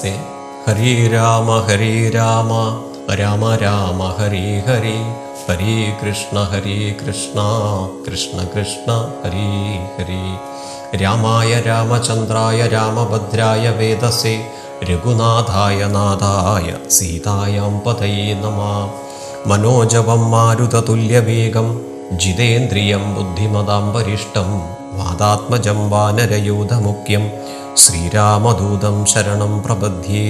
നമസ്തേ ഹരി രാമ ഹരി രാമ രാമ രാമ ഹരി ഹരി ഹരി കൃഷ്ണ ഹരി കൃഷ്ണ കൃഷ്ണ കൃഷ്ണ ഹരി ഹരി രാമായ രാമചന്ദ്രായ രാമഭദ്രായ വേദസേ രഘുനാഥായ നാഥായ സീതായാം പതയേ നമ മനോജവം മാരുതതുല്യവേഗം ജിതേന്ദ്രിയം ബുദ്ധിമതാം വരിഷ്ടം വാദാത്മജം വാനരയൂഥമുഖ്യം ശ്രീരാമദൂതം ശരണം പ്രപദ്യേ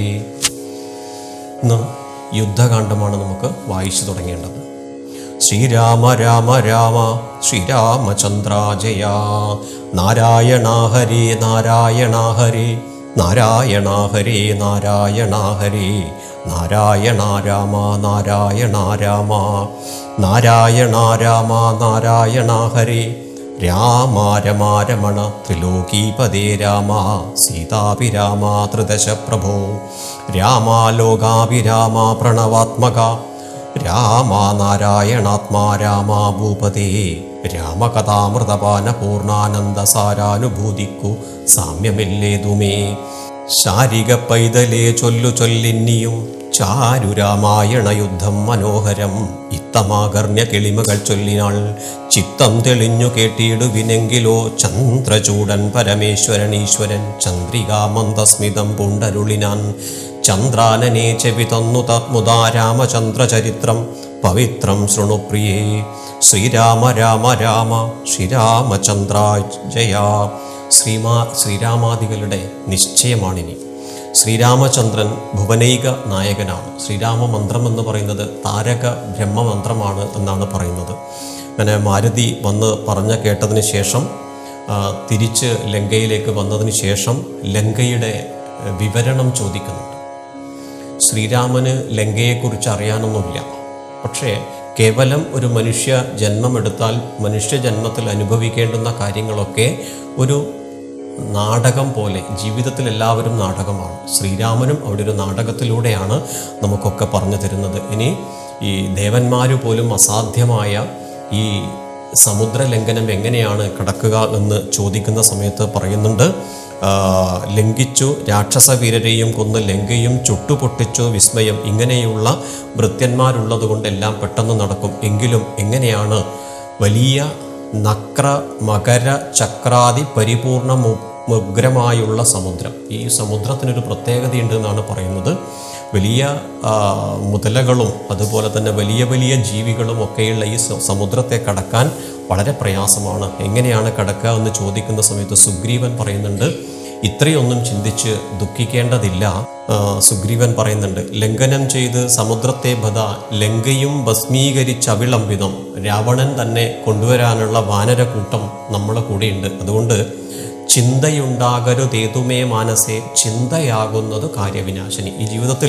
ഇന്ന് യുദ്ധകാന്ഡമാണ് നമുക്ക് വായിച്ചു തുടങ്ങേണ്ടത് ശ്രീരാമ രാമ രാമ ശ്രീരാമചന്ദ്രാജയ നാരായണ ഹരി നാരായണ ഹരി നാരായണ ഹരി നാരായണ ഹരി നാരായണ രാമ നാരായണ രാമ നാരായണ രാമ നാരായണ ഹരി രാമ രമാ രമണ ത്രിലോകീപദേ രാമ സീതാഭിരാമ ത്രിദശ പ്രഭോ രാമ ലോകാഭിരാമ പ്രണവാത്മക രാമ നാരായണാത്മാ രാമ ഭൂപതേ രാമകഥാമൃതപാന പൂർണ്ണാനന്ദ സാരാനുഭൂതിക്കു സാമ്യമില്ലേതുമേ ശാരിക പൈതലേ ചൊല്ലു ചൊല്ലിന്നിയും ചാരു രാമായണ യുദ്ധം മനോഹരം ഇത്തമാകർണ്യ കിളിമകൾ ചൊല്ലിനാൾ ചിത്തം തെളിഞ്ഞു കേട്ടിടുവിനെങ്കിലോ ചന്ദ്രചൂടൻ പരമേശ്വരൻ ഈശ്വരൻ ചന്ദ്രികാമന്ദസ്മിതം പുണ്ടരുളിനാൻ ചന്ദ്രാനനെ ചെവി തന്നു തത്മുദാ രാമചന്ദ്രചരിത്രം പവിത്രം ശൃണുപ്രിയേ ശ്രീരാമ രാമ രാമ ശ്രീരാമചന്ദ്രാജയ ശ്രീമാ ശ്രീരാമാദികളുടെ നിശ്ചയമാണിനി ശ്രീരാമചന്ദ്രൻ ഭുവനൈക നായകനാണ് ശ്രീരാമ മന്ത്രം എന്ന് പറയുന്നത് താരക ബ്രഹ്മമന്ത്രമാണ് എന്നാണ് പറയുന്നത് അങ്ങനെ മാരുതി വന്ന് പറഞ്ഞ കേട്ടതിന് ശേഷം ആ, തിരിച്ച് ലങ്കയിലേക്ക് വന്നതിന് ശേഷം ലങ്കയുടെ ഏ, വിവരണം ചോദിക്കുന്നുണ്ട് ശ്രീരാമന് ലങ്കയെക്കുറിച്ച് അറിയാനൊന്നുമില്ല പക്ഷേ കേവലം ഒരു മനുഷ്യ ജന്മമെടുത്താൽ മനുഷ്യ ജന്മത്തിൽ അനുഭവിക്കേണ്ടുന്ന കാര്യങ്ങളൊക്കെ ഒരു നാടകം പോലെ ജീവിതത്തിൽ എല്ലാവരും നാടകമാണ് ശ്രീരാമനും അവിടെ ഒരു നാടകത്തിലൂടെയാണ് നമുക്കൊക്കെ പറഞ്ഞു തരുന്നത് ഇനി ഈ ദേവന്മാർ പോലും അസാധ്യമായ ഈ സമുദ്രലംഘനം എങ്ങനെയാണ് കടക്കുക എന്ന് ചോദിക്കുന്ന സമയത്ത് പറയുന്നുണ്ട് ആ, ലംഘിച്ചു രാക്ഷസവീരരെയും കൊന്ന് ലങ്കയും ചുട്ടുപൊട്ടിച്ചു വിസ്മയം ഇങ്ങനെയുള്ള ഭൃത്യന്മാരുള്ളത് കൊണ്ടെല്ലാം പെട്ടെന്ന് നടക്കും എങ്കിലും എങ്ങനെയാണ് വലിയ നക്ര മകര ചക്രാതി പരിപൂർണ മു- മുഗ്രമായുള്ള സമുദ്രം ഈ സമുദ്രത്തിനൊരു പ്രത്യേകതയുണ്ട് എന്നാണ് പറയുന്നത് വലിയ ആ, മുതലകളും അതുപോലെ തന്നെ വലിയ വലിയ ജീവികളും ഒക്കെയുള്ള ഈ സ- സമുദ്രത്തെ കടക്കാൻ വളരെ പ്രയാസമാണ് എങ്ങനെയാണ് കടക്കുക എന്ന് ചോദിക്കുന്ന സമയത്ത് സുഗ്രീവൻ പറയുന്നുണ്ട് ഇത്രയൊന്നും ചിന്തിച്ച് ദുഃഖിക്കേണ്ടതില്ല ആ, സുഗ്രീവൻ പറയുന്നുണ്ട് ലംഘനം ചെയ്ത് സമുദ്രത്തെ ബധ ലങ്കയും ഭസ്മീകരിച്ചവിളംബിതം രാവണൻ തന്നെ കൊണ്ടുവരാനുള്ള വാനരക്കൂട്ടം നമ്മളെ കൂടെയുണ്ട് അതുകൊണ്ട് ചിന്തയുണ്ടാകരുതേതുമേ മാനസേ ചിന്തയാകുന്നത് കാര്യവിനാശിനി ഈ ജീവിതത്തിൽ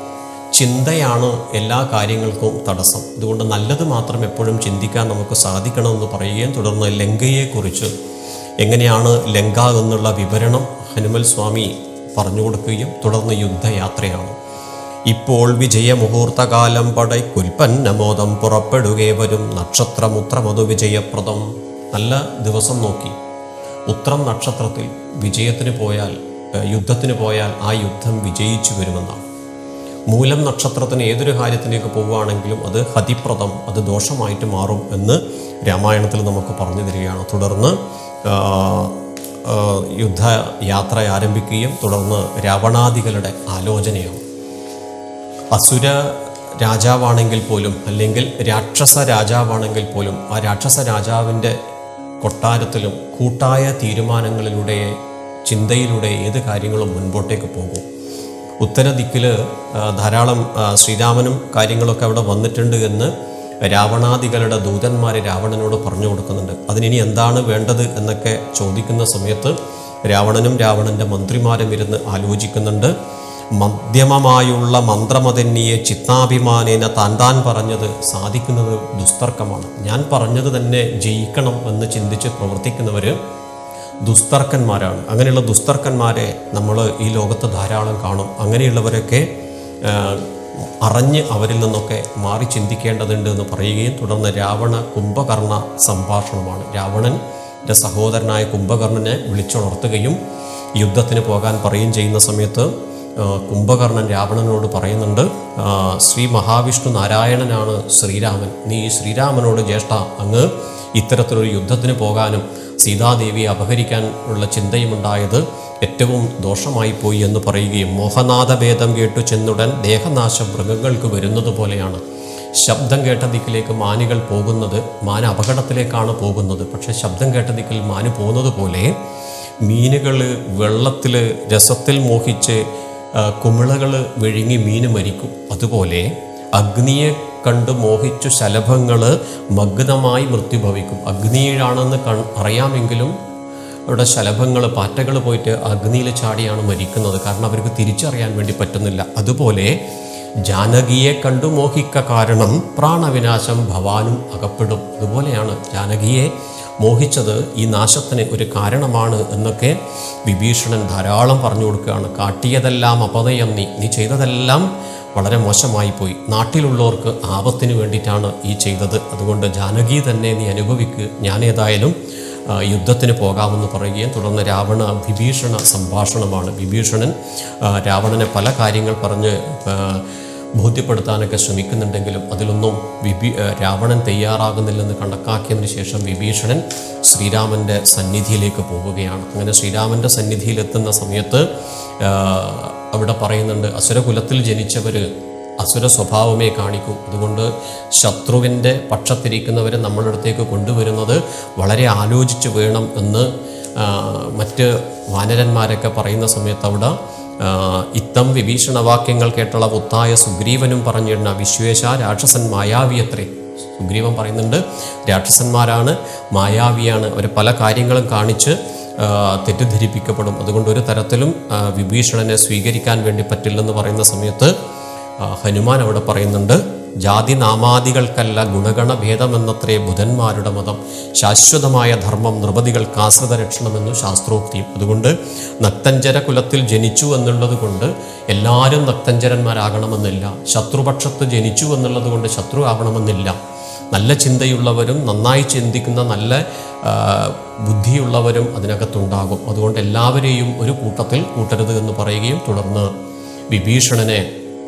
ചിന്തയാണ് എല്ലാ കാര്യങ്ങൾക്കും തടസ്സം അതുകൊണ്ട് നല്ലത് മാത്രം എപ്പോഴും ചിന്തിക്കാൻ നമുക്ക് സാധിക്കണമെന്ന് പറയുകയും തുടർന്ന് ലങ്കയെക്കുറിച്ച് എങ്ങനെയാണ് ലങ്ക എന്നുള്ള വിവരണം ഹനുമൽ സ്വാമി പറഞ്ഞു കൊടുക്കുകയും തുടർന്ന് യുദ്ധയാത്രയാണ് ഇപ്പോൾ വിജയമുഹൂർത്തകാലം പടൈ കുൽപ്പന്നമോദം പുറപ്പെടുകേ വരും നക്ഷത്രമുത്രമതു വിജയപ്രദം നല്ല ദിവസം നോക്കി ഉത്രം നക്ഷത്രത്തിൽ വിജയത്തിന് പോയാൽ ഏഹ്, യുദ്ധത്തിന് പോയാൽ ആ യുദ്ധം വിജയിച്ചു വരുമെന്നാണ് മൂലം നക്ഷത്രത്തിന് ഏതൊരു കാര്യത്തിലേക്ക് പോവുകയാണെങ്കിലും അത് ഹതിപ്രദം അത് ദോഷമായിട്ട് മാറും എന്ന് രാമായണത്തിൽ നമുക്ക് പറഞ്ഞു തരികയാണ് തുടർന്ന് ആ, ആ, യുദ്ധയാത്ര ആരംഭിക്കുകയും തുടർന്ന് രാവണാദികളുടെ ആലോചനയാണ് അസുര രാജാവാണെങ്കിൽ പോലും അല്ലെങ്കിൽ രാക്ഷസ രാജാവാണെങ്കിൽ പോലും ആ രാക്ഷസ രാജാവിൻ്റെ കൊട്ടാരത്തിലും കൂട്ടായ തീരുമാനങ്ങളിലൂടെ ചിന്തയിലൂടെ ഏത് കാര്യങ്ങളും മുൻപോട്ടേക്ക് പോകും ഉത്തരദിക്കിൽ ധാരാളം ആ, ശ്രീരാമനും കാര്യങ്ങളൊക്കെ അവിടെ വന്നിട്ടുണ്ട് എന്ന് രാവണാദികളുടെ ദൂതന്മാർ രാവണനോട് പറഞ്ഞു കൊടുക്കുന്നുണ്ട് അതിനിനി എന്താണ് വേണ്ടത് എന്നൊക്കെ ചോദിക്കുന്ന സമയത്ത് രാവണനും രാവണൻ്റെ മന്ത്രിമാരും ഇരുന്ന് ആലോചിക്കുന്നുണ്ട് മധ്യമമായുള്ള മന്ത്രമതന്യെ ചിത്താഭിമാനേന താൻ താൻ പറഞ്ഞത് സാധിക്കുന്നത് ദുസ്തർക്കമാണ് ഞാൻ പറഞ്ഞത് തന്നെ ജയിക്കണം എന്ന് ചിന്തിച്ച് പ്രവർത്തിക്കുന്നവർ ദുസ്തർക്കന്മാരാണ് അങ്ങനെയുള്ള ദുസ്തർക്കന്മാരെ നമ്മൾ ഈ ലോകത്ത് ധാരാളം കാണും അങ്ങനെയുള്ളവരൊക്കെ ആ, അറിഞ്ഞ് അവരിൽ നിന്നൊക്കെ മാറി ചിന്തിക്കേണ്ടതുണ്ട് എന്ന് പറയുകയും തുടർന്ന് രാവണ കുംഭകർണ സംഭാഷണമാണ് രാവണൻ്റെ സഹോദരനായ കുംഭകർണനെ വിളിച്ചുണർത്തുകയും യുദ്ധത്തിന് പോകാൻ പറയുകയും ചെയ്യുന്ന സമയത്ത് ആ, കുംഭകർണൻ രാവണനോട് പറയുന്നുണ്ട് ആ, ശ്രീ മഹാവിഷ്ണു നാരായണനാണ് ശ്രീരാമൻ നീ ഈ ശ്രീരാമനോട് ജ്യേഷ്ഠ അങ്ങ് ഇത്തരത്തിലൊരു യുദ്ധത്തിന് പോകാനും സീതാദേവിയെ അപഹരിക്കാൻ ഉള്ള ചിന്തയുമുണ്ടായത് ഏറ്റവും ദോഷമായി പോയി എന്ന് പറയുകയും മോഹനാഥഭേദം കേട്ടു ചെന്നുടൻ ദേഹനാശം മൃഗങ്ങൾക്ക് വരുന്നത് പോലെയാണ് ശബ്ദം കേട്ട ദിക്കിലേക്ക് മാനുകൾ പോകുന്നത് മാൻ അപകടത്തിലേക്കാണ് പോകുന്നത് പക്ഷേ ശബ്ദം കേട്ട ദിക്കിൽ മാന് പോകുന്നത് പോലെ മീനുകൾ വെള്ളത്തിൽ രസത്തിൽ മോഹിച്ച് കുമിളകൾ വിഴുങ്ങി മീന് മരിക്കും അതുപോലെ അഗ്നിയെ കണ്ട് മോഹിച്ചു ശലഭങ്ങൾ മഗ്നമായി മൃത്യുഭവിക്കും അഗ്നിയിലാണെന്ന് കൺ അറിയാമെങ്കിലും അവിടെ ശലഭങ്ങൾ പാറ്റകൾ പോയിട്ട് അഗ്നിയിൽ ചാടിയാണ് മരിക്കുന്നത് കാരണം അവർക്ക് തിരിച്ചറിയാൻ വേണ്ടി പറ്റുന്നില്ല അതുപോലെ ജാനകിയെ കണ്ടു മോഹിക്ക കാരണം പ്രാണവിനാശം ഭവാനും അകപ്പെടും അതുപോലെയാണ് ജാനകിയെ മോഹിച്ചത് ഈ നാശത്തിന് ഒരു കാരണമാണ് എന്നൊക്കെ വിഭീഷണൻ ധാരാളം പറഞ്ഞു കൊടുക്കുകയാണ് കാട്ടിയതെല്ലാം അപനയം നീ നീ ചെയ്തതെല്ലാം വളരെ മോശമായി പോയി നാട്ടിലുള്ളവർക്ക് ആപത്തിന് വേണ്ടിയിട്ടാണ് ഈ ചെയ്തത് അതുകൊണ്ട് ജാനകി തന്നെ നീ അനുഭവിക്ക് ഞാനേതായാലും ആ, യുദ്ധത്തിന് പോകാമെന്ന് പറയുകയും തുടർന്ന് രാവണ വിഭീഷണ സംഭാഷണമാണ് വിഭീഷണൻ ആ, രാവണനെ പല കാര്യങ്ങൾ പറഞ്ഞ് ആ, ബോധ്യപ്പെടുത്താനൊക്കെ ശ്രമിക്കുന്നുണ്ടെങ്കിലും അതിലൊന്നും വിഭീ ആ, രാവണൻ തയ്യാറാകുന്നില്ലെന്ന് കണക്കാക്കിയതിന് ശേഷം വിഭീഷണൻ ശ്രീരാമൻ്റെ സന്നിധിയിലേക്ക് പോവുകയാണ് അങ്ങനെ ശ്രീരാമൻ്റെ സന്നിധിയിലെത്തുന്ന സമയത്ത് ആ, അവിടെ പറയുന്നുണ്ട് അസുരകുലത്തിൽ ജനിച്ചവർ അസുര സ്വഭാവമേ കാണിക്കൂ അതുകൊണ്ട് ശത്രുവിൻ്റെ പക്ഷത്തിരിക്കുന്നവരെ നമ്മളുടെ അടുത്തേക്ക് കൊണ്ടുവരുന്നത് വളരെ ആലോചിച്ച് വേണം എന്ന് ആ, മറ്റ് വാനരന്മാരൊക്കെ പറയുന്ന സമയത്ത് അവിടെ ആ, ഇത്തം വിഭീഷണവാക്യങ്ങൾ കേട്ടുള്ള പുത്തായ സുഗ്രീവനും പറഞ്ഞിരുന്ന വിശ്വേശ രാക്ഷസൻ മായാവിയത്രേ സുഗ്രീവൻ പറയുന്നുണ്ട് രാക്ഷസന്മാരാണ് മായാവിയാണ് അവർ പല കാര്യങ്ങളും കാണിച്ച് ആ, തെറ്റിദ്ധരിപ്പിക്കപ്പെടും അതുകൊണ്ട് ഒരു തരത്തിലും ആ, വിഭീഷണനെ സ്വീകരിക്കാൻ വേണ്ടി പറ്റില്ലെന്ന് പറയുന്ന സമയത്ത് ആ, ഹനുമാൻ അവിടെ പറയുന്നുണ്ട് ജാതി നാമാദികൾക്കല്ല ഗുണഗണ ഭേദമെന്നത്രേ ബുധന്മാരുടെ മതം ശാശ്വതമായ ധർമ്മം നൃപതികൾക്ക് ആശ്രിത രക്ഷണമെന്നു ശാസ്ത്രോക്തിയും അതുകൊണ്ട് നക്തഞ്ചര കുലത്തിൽ ജനിച്ചു എന്നുള്ളത് കൊണ്ട് എല്ലാവരും നക്തഞ്ചരന്മാരാകണമെന്നില്ല ശത്രുപക്ഷത്ത് ജനിച്ചു എന്നുള്ളത് കൊണ്ട് ശത്രു ആവണമെന്നില്ല നല്ല ചിന്തയുള്ളവരും നന്നായി ചിന്തിക്കുന്ന നല്ല ആ, ബുദ്ധിയുള്ളവരും അതിനകത്തുണ്ടാകും അതുകൊണ്ട് എല്ലാവരെയും ഒരു കൂട്ടത്തിൽ കൂട്ടരുത് എന്ന് പറയുകയും തുടർന്ന് വിഭീഷണനെ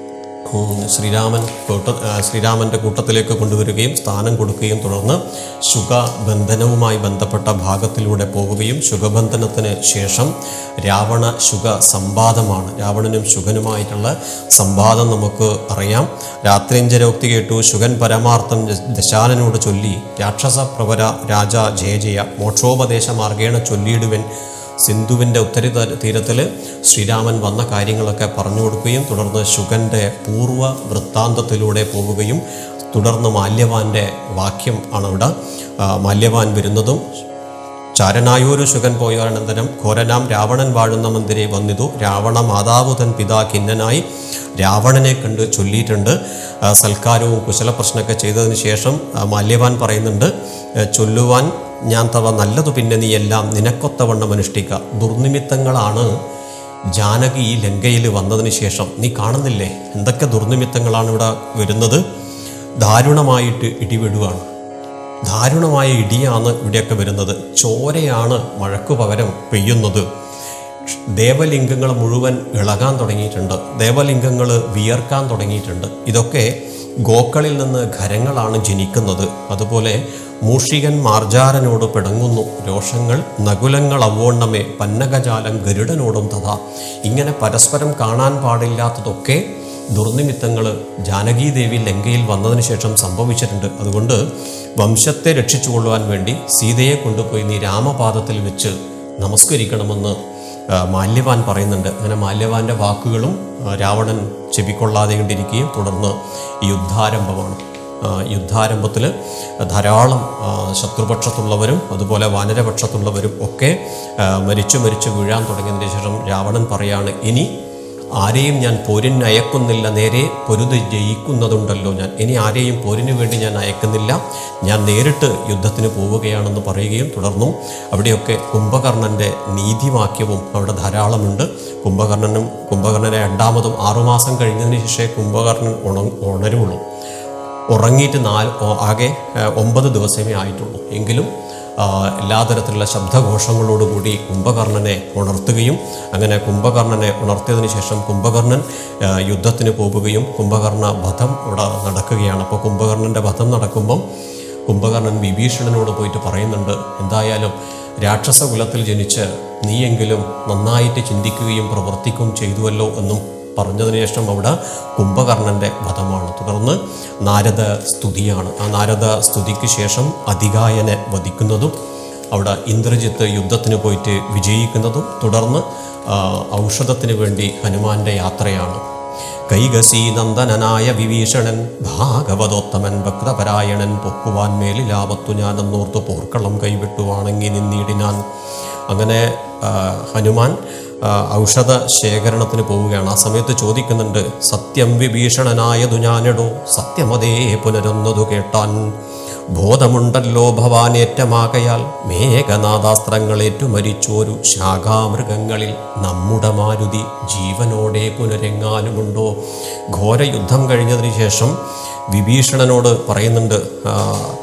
ഉം, ശ്രീരാമൻ കൂട്ട ആ, ശ്രീരാമൻ്റെ കൂട്ടത്തിലേക്ക് കൊണ്ടുവരികയും സ്ഥാനം കൊടുക്കുകയും തുടർന്ന് ശുഗബന്ധനവുമായി ബന്ധപ്പെട്ട ഭാഗത്തിലൂടെ പോവുകയും ശുഗബന്ധനത്തിന് ശേഷം രാവണ ശുഗ സംവാദമാണ് രാവണനും ശുഗനുമായിട്ടുള്ള സംവാദം നമുക്ക് അറിയാം രാത്രിഞ്ചരോക്തി കേട്ടു ശുഗൻ പരമാർത്ഥം ദ- ദശാനനോട് ചൊല്ലി രാക്ഷസ പ്രവര രാജ ജയ ജയ മോക്ഷോപദേശ മാർഗേണ ചൊല്ലിയിടുവൻ സിന്ധുവിൻ്റെ ഉത്തര തീരത്തിൽ ശ്രീരാമൻ വന്ന കാര്യങ്ങളൊക്കെ പറഞ്ഞു കൊടുക്കുകയും തുടർന്ന് ശുഗൻ്റെ പൂർവ്വ വൃത്താന്തത്തിലൂടെ പോവുകയും തുടർന്ന് മാല്യവാൻ്റെ വാക്യം ആണ് അവിടെ ആ, മാല്യവാൻ വരുന്നതും ചാരനായൂരു ശുഗൻ പോയാനന്തരം ഘോരനാം രാവണൻ വാഴുന്ന മന്ദിരെ വന്നിതു രാവണ മാതാവ് തൻ പിതാ കിന്നനായി രാവണനെ കണ്ട് ചൊല്ലിയിട്ടുണ്ട് ആ, സൽക്കാരവും കുശലപ്രശ്നമൊക്കെ ചെയ്തതിന് ശേഷം ആ, മാല്യവാൻ പറയുന്നുണ്ട് "ഏ, ചൊല്ലുവാൻ ഞാൻ തവ നല്ലതു പിന്നെ നീ എല്ലാം നിനക്കൊത്തവണ്ണം അനുഷ്ഠിക്കുക ദുർനിമിത്തങ്ങളാണ് ജാനകി ഈ ലങ്കയിൽ വന്നതിന് ശേഷം നീ കാണുന്നില്ലേ എന്തൊക്കെ ദുർനിമിത്തങ്ങളാണ് ഇവിടെ വരുന്നത് ദാരുണമായിട്ട് ഇടിവിടുകയാണ് ദാരുണമായ ഇടിയാണ് ഇവിടെയൊക്കെ വരുന്നത് ചോരയാണ് മഴക്കു പകരം പെയ്യുന്നത് ദേവലിംഗങ്ങൾ മുഴുവൻ ഇളകാൻ തുടങ്ങിയിട്ടുണ്ട് ദേവലിംഗങ്ങൾ വിയർക്കാൻ തുടങ്ങിയിട്ടുണ്ട് ഇതൊക്കെ ഗോക്കളിൽ നിന്ന് ഖരങ്ങളാണ് ജനിക്കുന്നത് അതുപോലെ മൂഷികൻ മാർജാരനോട് പിടങ്ങുന്നു രോഷങ്ങൾ നകുലങ്ങൾ അവോണ്ണമേ പന്നകജാലം ഗരുഡനോടും തഥാ ഇങ്ങനെ പരസ്പരം കാണാൻ പാടില്ലാത്തതൊക്കെ ദുർനിമിത്തങ്ങൾ ജാനകീദേവി ലങ്കയിൽ വന്നതിന് ശേഷം സംഭവിച്ചിട്ടുണ്ട് അതുകൊണ്ട് വംശത്തെ രക്ഷിച്ചുകൊള്ളുവാൻ വേണ്ടി സീതയെ കൊണ്ടുപോയി നീ രാമപാദത്തിൽ വെച്ച് നമസ്കരിക്കണമെന്ന് ആ, മാല്യവാൻ പറയുന്നുണ്ട് അങ്ങനെ മാല്യവാൻ്റെ വാക്കുകളും ആ, രാവണൻ ചെവിക്കൊള്ളാതെ കൊണ്ടിരിക്കുകയും തുടർന്ന് യുദ്ധാരംഭമാണ് ആ, യുദ്ധാരംഭത്തിൽ ധാരാളം ആ, ശത്രുപക്ഷത്തുള്ളവരും അതുപോലെ വാനരപക്ഷത്തുള്ളവരും ഒക്കെ ആ, മരിച്ചു മരിച്ചു വീഴാൻ തുടങ്ങിയതിന് ശേഷം രാവണൻ പറയാണ് ഇനി ആരെയും ഞാൻ പോരിന് അയക്കുന്നില്ല നേരെ പൊരുത് ജയിക്കുന്നതുണ്ടല്ലോ ഞാൻ ഇനി ആരെയും പോരിന് വേണ്ടി ഞാൻ അയക്കുന്നില്ല ഞാൻ നേരിട്ട് യുദ്ധത്തിന് പോവുകയാണെന്ന് പറയുകയും തുടർന്നും അവിടെയൊക്കെ കുംഭകർണൻ്റെ നീതിവാക്യവും അവിടെ ധാരാളമുണ്ട് കുംഭകർണനും കുംഭകർണനെ രണ്ടാമതും ആറുമാസം കഴിഞ്ഞതിന് ശേഷമേ കുംഭകർണൻ ഉണ ഉണരുള്ളൂ ഉറങ്ങിയിട്ട് നാല് ഓ- ആകെ ആ, ഒമ്പത് ദിവസമേ ആയിട്ടുള്ളൂ എങ്കിലും ആ, എല്ലാ തരത്തിലുള്ള ശബ്ദഘോഷങ്ങളോടുകൂടി കുംഭകർണനെ ഉണർത്തുകയും അങ്ങനെ കുംഭകർണനെ ഉണർത്തിയതിനു ശേഷം കുംഭകർണൻ ആ, യുദ്ധത്തിന് പോവുകയും കുംഭകർണ വധം ഇവിടെ നടക്കുകയാണ് അപ്പോൾ കുംഭകർണൻ്റെ വധം നടക്കുമ്പം കുംഭകർണൻ വിഭീഷണനോട് പോയിട്ട് പറയുന്നുണ്ട് എന്തായാലും രാക്ഷസ കുലത്തിൽ ജനിച്ച് നീയെങ്കിലും നന്നായിട്ട് ചിന്തിക്കുകയും പ്രവർത്തിക്കുകയും ചെയ്തുവല്ലോ എന്നും പറഞ്ഞതിന് ശേഷം അവിടെ കുംഭകർണൻ്റെ വധമാണ് തുടർന്ന് നാരദ സ്തുതിയാണ് ആ നാരദ സ്തുതിക്ക് ശേഷം അധികായനെ വധിക്കുന്നതും അവിടെ ഇന്ദ്രജിത്ത് യുദ്ധത്തിന് പോയിട്ട് വിജയിക്കുന്നതും തുടർന്ന് ആ, ഔഷധത്തിന് വേണ്ടി ഹനുമാന്റെ യാത്രയാണ് കൈകസി നന്ദനനായ വിഭീഷണൻ ഭാഗവതോത്തമൻ ഭക്തപരായണൻ പൊക്കുവാൻ മേലിലാവത്തു ഞാനെന്നോർത്ത് പോർക്കളം കൈവിട്ടുവാണെങ്കി നിന്നിടിനാൻ അങ്ങനെ ആ, ഹനുമാൻ ആ, ഔഷധ ശേഖരണത്തിന് പോവുകയാണ് ആ സമയത്ത് ചോദിക്കുന്നുണ്ട് സത്യം വിഭീഷണനായതു ഞാനിടോ സത്യമതേ പുനരൊന്നതു കേട്ടാൻ ബോധമുണ്ടല്ലോ ഭവാനേറ്റമാകയാൽ മേഘനാഥാസ്ത്രങ്ങളേറ്റു മരിച്ചോരു ശാഖാമൃഗങ്ങളിൽ നമ്മുടെ മാരുതി ജീവനോടെ പുനരെങ്ങാനുമുണ്ടോ ഘോരയുദ്ധം കഴിഞ്ഞതിന് ശേഷം വിഭീഷണനോട് പറയുന്നുണ്ട് ആ,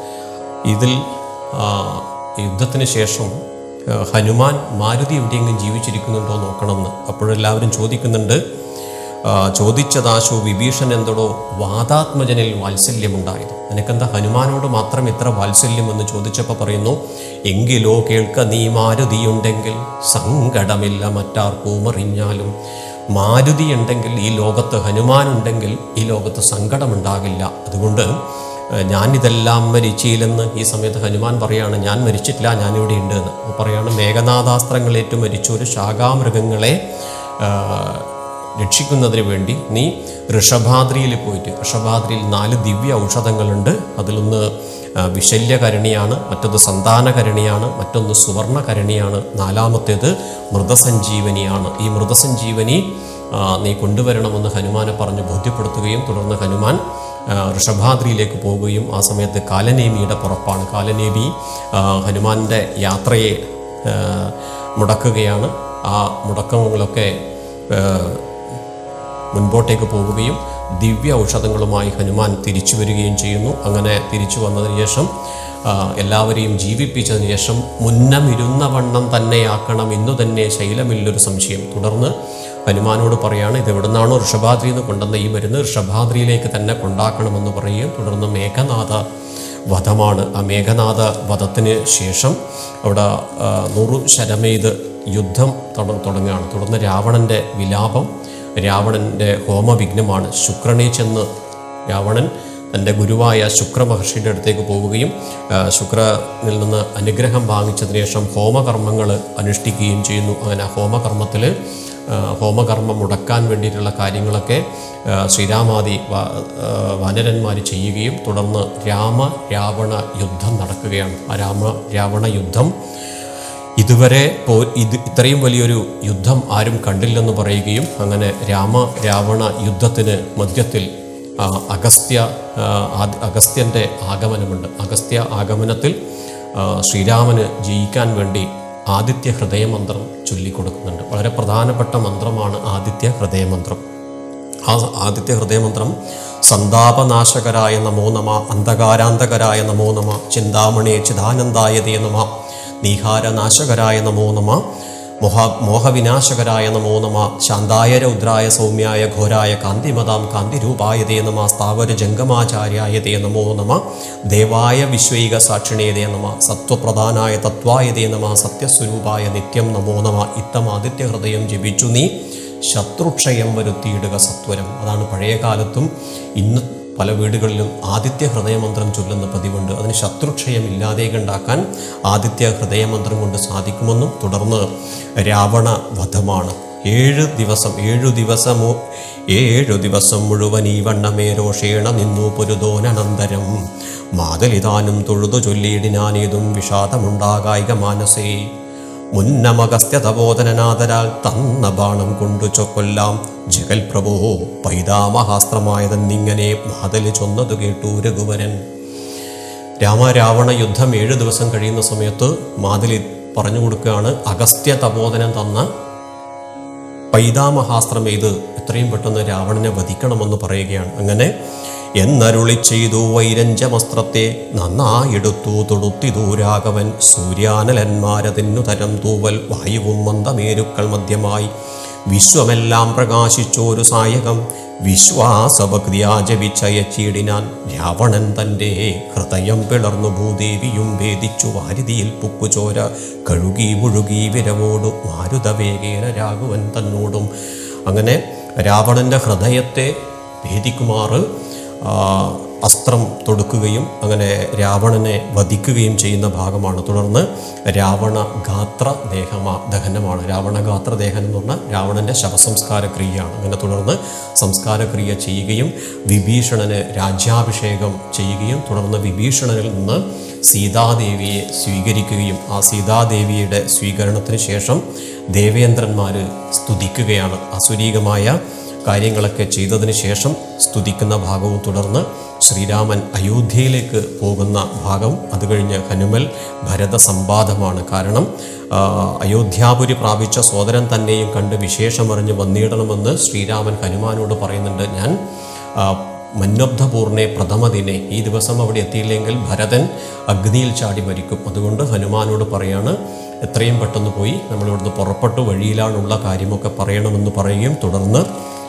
ഇതിൽ ആ, യുദ്ധത്തിന് ശേഷം ആ, ഹനുമാൻ മാരുതി എവിടെയെങ്കിലും ജീവിച്ചിരിക്കുന്നുണ്ടോ നോക്കണമെന്ന് അപ്പോഴെല്ലാവരും ചോദിക്കുന്നുണ്ട് ആ, ചോദിച്ചതാശു വിഭീഷൺ എന്തോടോ വാദാത്മജനിൽ വാത്സല്യമുണ്ടായത് നിനക്കെന്താ ഹനുമാനോട് മാത്രം ഇത്ര വാത്സല്യം എന്ന് ചോദിച്ചപ്പോൾ പറയുന്നു എങ്കിലോ കേൾക്ക നീ മാരുതിയുണ്ടെങ്കിൽ സങ്കടമില്ല മറ്റാർക്കും അറിഞ്ഞാലും മാരുതി ഉണ്ടെങ്കിൽ ഈ ലോകത്ത് ഹനുമാൻ ഉണ്ടെങ്കിൽ ഈ ലോകത്ത് സങ്കടമുണ്ടാകില്ല അതുകൊണ്ട് ഏഹ്, ഞാനിതെല്ലാം മരിച്ചില്ലെന്ന് ഈ സമയത്ത് ഹനുമാൻ പറയാണ് ഞാൻ മരിച്ചിട്ടില്ല ഞാനിവിടെ ഉണ്ട് എന്ന് അപ്പോൾ പറയാണ് മേഘനാഥാസ്ത്രങ്ങളേറ്റു മരിച്ച ഒരു ശാഖാമൃഗങ്ങളെ ആഹ്, രക്ഷിക്കുന്നതിന് വേണ്ടി നീ ഋഷഭാദ്രിയിൽ പോയിട്ട് ഋഷഭാദ്രിയിൽ നാല് ദിവ്യ ഔഷധങ്ങളുണ്ട് അതിലൊന്ന് ആ, വിശല്യകരണിയാണ് മറ്റൊന്ന് സന്താനകരണിയാണ് മറ്റൊന്ന് സുവർണകരണിയാണ് നാലാമത്തേത് മൃതസഞ്ജീവനിയാണ് ഈ മൃതസഞ്ജീവനി ആ, നീ കൊണ്ടുവരണമെന്ന് ഹനുമാനെ പറഞ്ഞ് ബോധ്യപ്പെടുത്തുകയും തുടർന്ന് ഹനുമാൻ ആ, ഋഷഭാദ്രിയിലേക്ക് പോവുകയും ആ സമയത്ത് കാലനേമിയുടെ പുറപ്പാണ് കാലനേമി ആ, ഹനുമാൻ്റെ യാത്രയെ ആ, മുടക്കുകയാണ് ആ മുടക്കങ്ങളൊക്കെ ആ, മുൻപോട്ടേക്ക് പോവുകയും ദിവ്യ ഔഷധങ്ങളുമായി ഹനുമാൻ തിരിച്ചു വരികയും ചെയ്യുന്നു അങ്ങനെ തിരിച്ചു വന്നതിന് ശേഷം ആ, എല്ലാവരെയും ജീവിപ്പിച്ചതിന് ശേഷം മുന്നമിരുന്ന വണ്ണം തന്നെയാക്കണം ഇന്നു തന്നെ ശൈലമില്ലൊരു സംശയം തുടർന്ന് ഹനുമാനോട് പറയാണ് ഇത് എവിടുന്നാണോ ഋഷഭാദ്രി എന്ന് കൊണ്ടുവന്ന ഈ മരുന്ന് ഋഷഭാദ്രിയിലേക്ക് തന്നെ കൊണ്ടാക്കണമെന്ന് പറയുകയും തുടർന്ന് മേഘനാഥ വധമാണ് ആ മേഘനാഥ വധത്തിന് ശേഷം അവിടെ ആ, നൂറു ശരമെയ്ത് യുദ്ധം തുട- തുടങ്ങുകയാണ് തുടർന്ന് രാവണൻ്റെ വിലാപം രാവണൻ്റെ ഹോമവിഘ്നമാണ് ശുക്രനെ ചെന്ന് രാവണൻ തൻ്റെ ഗുരുവായ ശുക്ര മഹർഷിയുടെ അടുത്തേക്ക് പോവുകയും ആ, ശുക്രനിൽ നിന്ന് അനുഗ്രഹം വാങ്ങിച്ചതിന് ശേഷം ഹോമകർമ്മങ്ങൾ അനുഷ്ഠിക്കുകയും ചെയ്യുന്നു അങ്ങനെ ആ ഹോമകർമ്മത്തിൽ ഹോമകർമ്മം മുടക്കാൻ വേണ്ടിയിട്ടുള്ള കാര്യങ്ങളൊക്കെ ആ, ശ്രീരാമാദി വാനരന്മാർ ചെയ്യുകയും തുടർന്ന് രാമ രാവണ യുദ്ധം നടക്കുകയാണ് ആ രാമ രാവണ യുദ്ധം ഇതുവരെ പോ ഇത് ഇത്രയും വലിയൊരു യുദ്ധം ആരും കണ്ടില്ലെന്ന് പറയുകയും അങ്ങനെ രാമ രാവണ യുദ്ധത്തിന് മധ്യത്തിൽ ആ, അഗസ്ത്യ ആ, ആദ്- അഗസ്ത്യൻ്റെ ആഗമനമുണ്ട് അഗസ്ത്യ ആഗമനത്തിൽ ആ, ശ്രീരാമന് ജയിക്കാൻ വേണ്ടി ആദിത്യ ഹൃദയമന്ത്രം ചൊല്ലിക്കൊടുക്കുന്നുണ്ട് വളരെ പ്രധാനപ്പെട്ട മന്ത്രമാണ് ആദിത്യ ഹൃദയമന്ത്രം ആ ആദിത്യ ഹൃദയമന്ത്രം സന്താപനാശകരായ നമോ നമ അന്ധകാരാന്തകരായ നമോ നമ ചിന്താമണി ചിദാനന്ദായതേ നമ നീഹാരനാശകരായ നമോ നമ മോഹ മോഹവിനാശകരായ നമോ നമ ശാന്തായ രൗദ്രായ സൗമ്യായ ഘോരായ കാന്തിമതാം കാന്തിരൂപായതേ നമ സ്ഥാവര ജംഗമാചാര്യായതേ നമോ നമ ദേവായ വിശ്വൈക സാക്ഷിണേതേ നമ സത്വപ്രധാനായ തത്വായതേ നമ സത്യസ്വരൂപായ നിത്യം നമോ നമ ഇത്തമാദിത്യ ഹൃദയം ജപിച്ചു നീ ശത്രുക്ഷയം വരുത്തിയിടുക സത്വരം അതാണ് പഴയ കാലത്തും ഇന്ന് പല വീടുകളിലും ആദിത്യ ഹൃദയമന്ത്രം ചൊല്ലുന്ന പതിവുണ്ട് അതിന് ശത്രുക്ഷയം ഇല്ലാതേക്ക് ഉണ്ടാക്കാൻ ആദിത്യ ഹൃദയമന്ത്രം കൊണ്ട് സാധിക്കുമെന്നും തുടർന്ന് രാവണ വധമാണ് ഏഴ് ദിവസം ഏഴു ദിവസമോ ഏഴു ദിവസം മുഴുവൻ ഈ വണ്ണമേ രോഷേണ നിന്നു പൊരുതോനനന്തരം മാതലിതാനും തൊഴുതു ചൊല്ലിയിടിനാനേതും വിഷാദമുണ്ടാകായിക മാനസേ മുന്നമഗസ്ത്യതബോധനനാദരാൽ തന്ന ബാണം കൊണ്ടു ചൊക്കൊല്ലാം ജഗൽ പ്രഭോ പൈതാമഹാസ്ത്രമായതെന്നിങ്ങനെ മാതലി ചൊന്നതു കേട്ടു രഘുവരൻ രാമരാവണ യുദ്ധം ഏഴ് ദിവസം കഴിയുന്ന സമയത്ത് മാതലി പറഞ്ഞു കൊടുക്കുകയാണ് അഗസ്ത്യ തപോധനം തന്ന പൈതാമഹാസ്ത്രം എയ്ത് എത്രയും പെട്ടെന്ന് രാവണനെ വധിക്കണമെന്ന് പറയുകയാണ് അങ്ങനെ എന്നരുളി ചെയ്തു വൈരഞ്ചമസ്ത്രത്തെ നന്നായെടുത്തു തൊടുത്തിതു രാഘവൻ സൂര്യാനലന്മാരതിന്നു തരം തൂവൽ വായുവും മന്ദമേരുക്കൾ മധ്യമായി വിശ്വമെല്ലാം പ്രകാശിച്ചോരു സായകം വിശ്വാസഭക്തിയാജപിച്ചയച്ചീടിനാൻ രാവണൻ തൻ്റെ ഹൃദയം പിളർന്നു ഭൂദേവിയും ഭേദിച്ചു വാരിതിയിൽ പുക്കുചോര കഴുകി മുഴുകി വിരവോടു മാരുതവേഗേന രാഘവൻ തന്നോടും അങ്ങനെ രാവണൻ്റെ ഹൃദയത്തെ ഭേദിക്കുമാറ് ആ, അസ്ത്രം തൊടുക്കുകയും അങ്ങനെ രാവണനെ വധിക്കുകയും ചെയ്യുന്ന ഭാഗമാണ് തുടർന്ന് രാവണ ഗാത്ര ദേഹമാ ദഹനമാണ് രാവണ ഗാത്ര ദഹനം എന്ന് പറഞ്ഞാൽ രാവണൻ്റെ ശവസംസ്കാര ക്രിയയാണ് അങ്ങനെ തുടർന്ന് സംസ്കാരക്രിയ ചെയ്യുകയും വിഭീഷണന് രാജ്യാഭിഷേകം ചെയ്യുകയും തുടർന്ന് വിഭീഷണനിൽ നിന്ന് സീതാദേവിയെ സ്വീകരിക്കുകയും ആ സീതാദേവിയുടെ സ്വീകരണത്തിന് ശേഷം ദേവേന്ദ്രന്മാർ സ്തുതിക്കുകയാണ് അസുരീകമായ കാര്യങ്ങളൊക്കെ ചെയ്തതിന് ശേഷം സ്തുതിക്കുന്ന ഭാഗവും തുടർന്ന് ശ്രീരാമൻ അയോധ്യയിലേക്ക് പോകുന്ന ഭാഗം അത് കഴിഞ്ഞ് ഹനുമൽ ഭരത സംവാദമാണ് കാരണം ആ, അയോധ്യാപുരി പ്രാപിച്ച സോദരൻ തന്നെയും കണ്ട് വിശേഷമറിഞ്ഞ് വന്നിടണമെന്ന് ശ്രീരാമൻ ഹനുമാനോട് പറയുന്നുണ്ട് ഞാൻ ആ, മന്നബ്ധപൂർണെ പ്രഥമദിനെ ഈ ദിവസം അവിടെ എത്തിയില്ലെങ്കിൽ ഭരതൻ അഗ്നിയിൽ ചാടി മരിക്കും അതുകൊണ്ട് ഹനുമാനോട് പറയാണ് എത്രയും പെട്ടെന്ന് പോയി നമ്മളിവിടുന്ന് പുറപ്പെട്ടു വഴിയിലാണുള്ള കാര്യമൊക്കെ പറയണമെന്ന് പറയുകയും തുടർന്ന്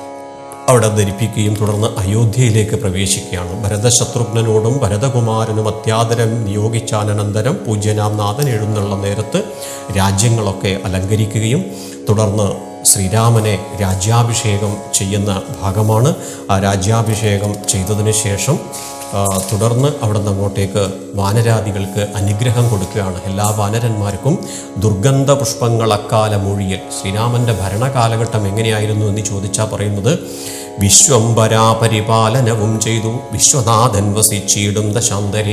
അവിടെ ധരിപ്പിക്കുകയും തുടർന്ന് അയോധ്യയിലേക്ക് പ്രവേശിക്കുകയാണ് ഭരതശത്രുഘ്നനോടും ഭരതകുമാരനും അത്യാദരം നിയോഗിച്ചാനന്തരം പൂജ്യനാം നാഥൻ എഴുന്നള്ള നേരത്ത് രാജ്യങ്ങളൊക്കെ അലങ്കരിക്കുകയും തുടർന്ന് ശ്രീരാമനെ രാജ്യാഭിഷേകം ചെയ്യുന്ന ഭാഗമാണ് ആ രാജ്യാഭിഷേകം ചെയ്തതിന് ശേഷം ആ, തുടർന്ന് അവിടെ നിന്ന് അങ്ങോട്ടേക്ക് വാനരാദികൾക്ക് അനുഗ്രഹം കൊടുക്കുകയാണ് എല്ലാ വാനരന്മാർക്കും ദുർഗന്ധ പുഷ്പങ്ങൾ അക്കാല മൊഴിയിൽ ശ്രീരാമൻ്റെ ഭരണകാലഘട്ടം എങ്ങനെയായിരുന്നു എന്ന് ചോദിച്ചാൽ പറയുന്നത് വിശ്വംബരാ പരിപാലനവും ചെയ്തു വിശ്വനാഥൻ വസിച്ചിടും ദശാന്തരേ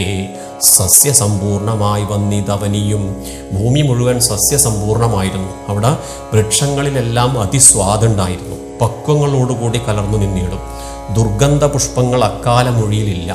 സസ്യസമ്പൂർണമായി വന്നിതവനിയും ഭൂമി മുഴുവൻ സസ്യസമ്പൂർണമായിരുന്നു അവിടെ വൃക്ഷങ്ങളിലെല്ലാം അതിസ്വാദുണ്ടായിരുന്നു പക്വങ്ങളോടുകൂടി കലർന്നു നിന്നിടും ദുർഗന്ധ പുഷ്പങ്ങൾ അക്കാല മൊഴിയിലില്ല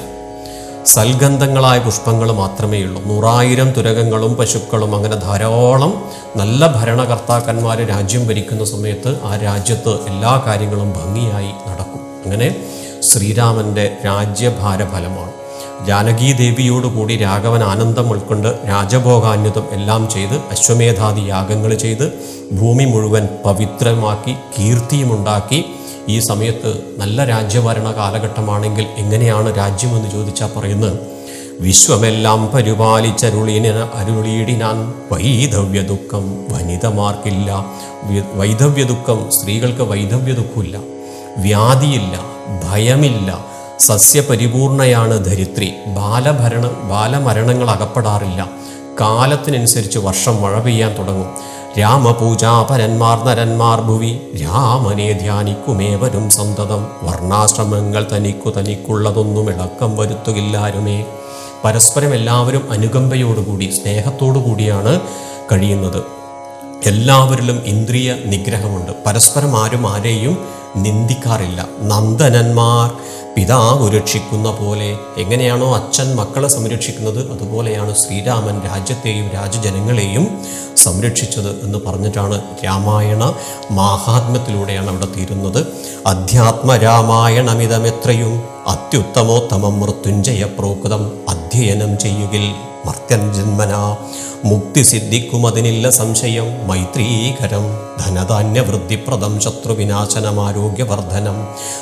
സൽഗന്ധങ്ങളായ പുഷ്പങ്ങൾ മാത്രമേ ഉള്ളൂ നൂറായിരം തുരകങ്ങളും പശുക്കളും അങ്ങനെ ധാരാളം നല്ല ഭരണകർത്താക്കന്മാർ രാജ്യം ഭരിക്കുന്ന സമയത്ത് ആ രാജ്യത്ത് എല്ലാ കാര്യങ്ങളും ഭംഗിയായി നടക്കും അങ്ങനെ ശ്രീരാമൻ്റെ രാജ്യഭാര ഫലമാണ് ജാനകീ ദേവിയോടുകൂടി രാഘവൻ ആനന്ദം ഉൾക്കൊണ്ട് രാജഭോഗാന്യുതം എല്ലാം ചെയ്ത് അശ്വമേധാദി യാഗങ്ങൾ ചെയ്ത് ഭൂമി മുഴുവൻ പവിത്രമാക്കി കീർത്തിയുമുണ്ടാക്കി ഈ സമയത്ത് നല്ല രാജ്യഭരണ കാലഘട്ടമാണെങ്കിൽ എങ്ങനെയാണ് രാജ്യമെന്ന് ചോദിച്ചാൽ പറയുന്നത് വിശ്വമെല്ലാം പരിപാലിച്ചരുളിന അരുളിയിടിനാൻ വൈധവ്യ ദുഃഖം വനിതമാർക്കില്ല വി- വൈധവ്യ ദുഃഖം സ്ത്രീകൾക്ക് വൈധവ്യ ദുഃഖമില്ല വ്യാധിയില്ല ഭയമില്ല സസ്യപരിപൂർണയാണ് ധരിത്രി ബാലഭരണ ബാലമരണങ്ങൾ അകപ്പെടാറില്ല കാലത്തിനനുസരിച്ച് വർഷം മഴ പെയ്യാൻ തുടങ്ങും രാമപൂജാപരന്മാർ നരന്മാർ ഭുവി രാമനെ ധ്യാനിക്കുമേവരും സന്തതം വർണ്ണാശ്രമങ്ങൾ തനിക്കു തനിക്കുള്ളതൊന്നും ഇളക്കം വരുത്തുകില്ലാരുമേ പരസ്പരം എല്ലാവരും അനുകമ്പയോടുകൂടി സ്നേഹത്തോടു കൂടിയാണ് കഴിയുന്നത് എല്ലാവരിലും ഇന്ദ്രിയ നിഗ്രഹമുണ്ട് പരസ്പരം ആരും ആരെയും നിന്ദിക്കാറില്ല നന്ദനന്മാർ പിതാവ് രക്ഷിക്കുന്ന പോലെ എങ്ങനെയാണോ അച്ഛൻ മക്കളെ സംരക്ഷിക്കുന്നത് അതുപോലെയാണ് ശ്രീരാമൻ രാജ്യത്തെയും രാജജനങ്ങളെയും സംരക്ഷിച്ചത് എന്ന് പറഞ്ഞിട്ടാണ് രാമായണ മാഹാത്മ്യത്തിലൂടെയാണ് അവിടെ തീരുന്നത് അധ്യാത്മ രാമായണമിതമെത്രയും അത്യുത്തമോത്തമം മൃത്യുഞ്ജയ പ്രോകൃതം അധ്യയനം ചെയ്യുകിൽ മർത്യൻ ജന്മന മുക്തി സിദ്ധിക്കുമതിനില്ല സംശയം മൈത്രീകരം ധനധാന്യവൃദ്ധിപ്രദം ശത്രുവിനാശനം ആരോഗ്യവർദ്ധനം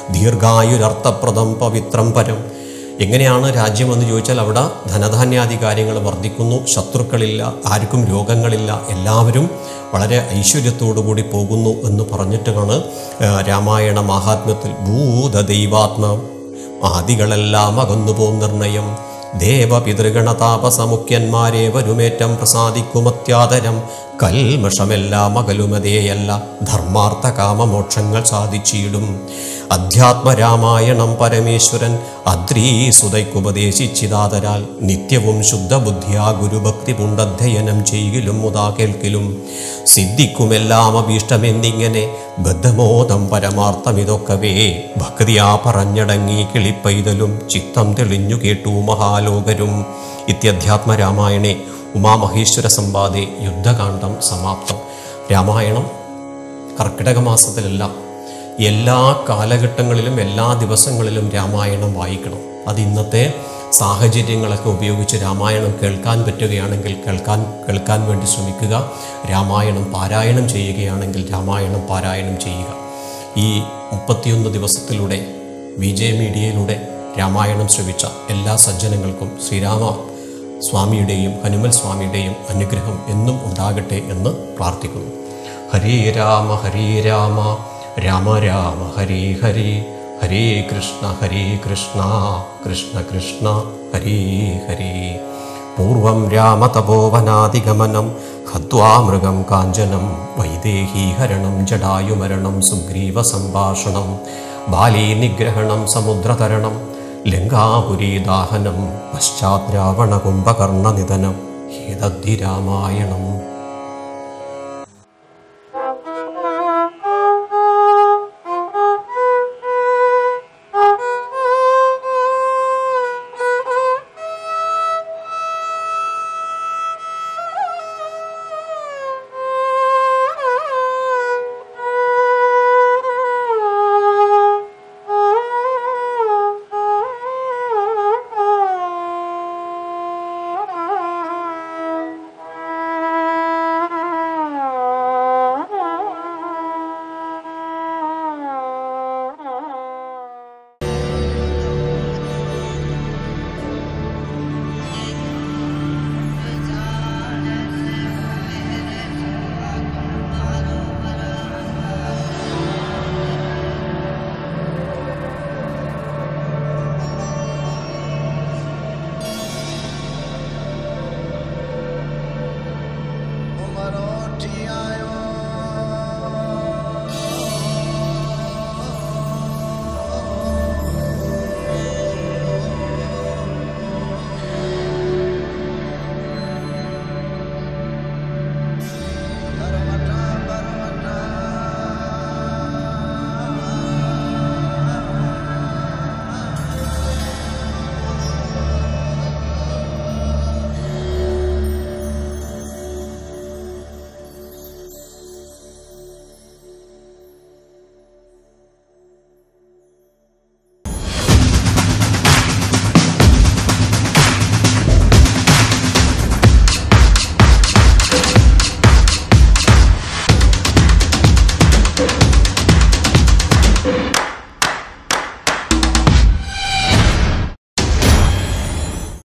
ദീർഘായുരർത്ഥപ്രദം പവിത്രം പരം എങ്ങനെയാണ് രാജ്യമെന്ന് ചോദിച്ചാൽ അവിടെ ധനധാന്യാദി കാര്യങ്ങൾ വർദ്ധിക്കുന്നു ശത്രുക്കളില്ല ആർക്കും രോഗങ്ങളില്ല എല്ലാവരും വളരെ ഐശ്വര്യത്തോടു കൂടി പോകുന്നു എന്ന് പറഞ്ഞിട്ടാണ് ആ, രാമായണ മഹാത്മ്യത്തിൽ ഭൂതദൈവാത്മ ആദികളെല്ലാം അകന്നുപോം നിർണയം ദേവപിതൃഗണതാപസമുഖ്യന്മാരെ വരുമേറ്റം പ്രസാദിക്കുമത്യാദരം കൽമഷമെല്ലാം അകലുമതേയല്ല ധർമാർത്ഥ കാമമോക്ഷങ്ങൾ സാധിച്ചിടും അധ്യാത്മരാമായണം പരമേശ്വരൻ അദ്രീസുതയ്ക്കുപദേശിച്ചിതാതരാൽ നിത്യവും ശുദ്ധബുദ്ധിയാ ഗുരുഭക്തി പുണ്ടധ്യയനം ചെയ്യലും മുതാ കേൾക്കലും സിദ്ധിക്കുമെല്ലാം അഭീഷ്ടമെന്നിങ്ങനെ ബദ്ധമോദം പരമാർത്ഥമിതൊക്കവേ ഭക്തിയാ പറഞ്ഞടങ്ങി കിളിപ്പൈതലും ചിത്തം തെളിഞ്ഞു കേട്ടു മഹാലോകരും ഇത്യധ്യാത്മ രാമായണേ ഉമാമഹേശ്വര സംവാദേ യുദ്ധകാന്ഡം സമാപ്തം രാമായണം കർക്കിടക മാസത്തിലെല്ലാം എല്ലാ കാലഘട്ടങ്ങളിലും എല്ലാ ദിവസങ്ങളിലും രാമായണം വായിക്കണം അത് ഇന്നത്തെ സാഹചര്യങ്ങളൊക്കെ ഉപയോഗിച്ച് രാമായണം കേൾക്കാൻ പറ്റുകയാണെങ്കിൽ കേൾക്കാൻ കേൾക്കാൻ വേണ്ടി ശ്രമിക്കുക രാമായണം പാരായണം ചെയ്യുകയാണെങ്കിൽ രാമായണം പാരായണം ചെയ്യുക ഈ മുപ്പത്തിയൊന്ന് ദിവസത്തിലൂടെ വി ജെ മീഡിയയിലൂടെ രാമായണം ശ്രവിച്ച എല്ലാ സജ്ജനങ്ങൾക്കും ശ്രീരാമ സ്വാമിയുടെയും ഹനുമൽ സ്വാമിയുടെയും അനുഗ്രഹം എന്നും ഉണ്ടാകട്ടെ എന്ന് പ്രാർത്ഥിക്കുന്നു ഹരേ രാമ ഹരേ രാമ രാമ രാമ ഹരേ ഹരേ ഹരേ കൃഷ്ണ ഹരേ കൃഷ്ണ കൃഷ്ണ കൃഷ്ണ ഹരേ ഹരേ പൂർവം രാമതപോവനാദിഗമനം ഹത്വാ മൃഗം കാഞ്ചനം വൈദേഹീഹരണം ജടായുമരണം സുഗ്രീവ സംഭാഷണം ബാലീ നിഗ്രഹണം സമുദ്രതരണം ലങ്കാപുരീദാഹനം പശ്ചാത് രാവണ കുംഭകർണനിധനം ഏതദ്ധി രാമായണം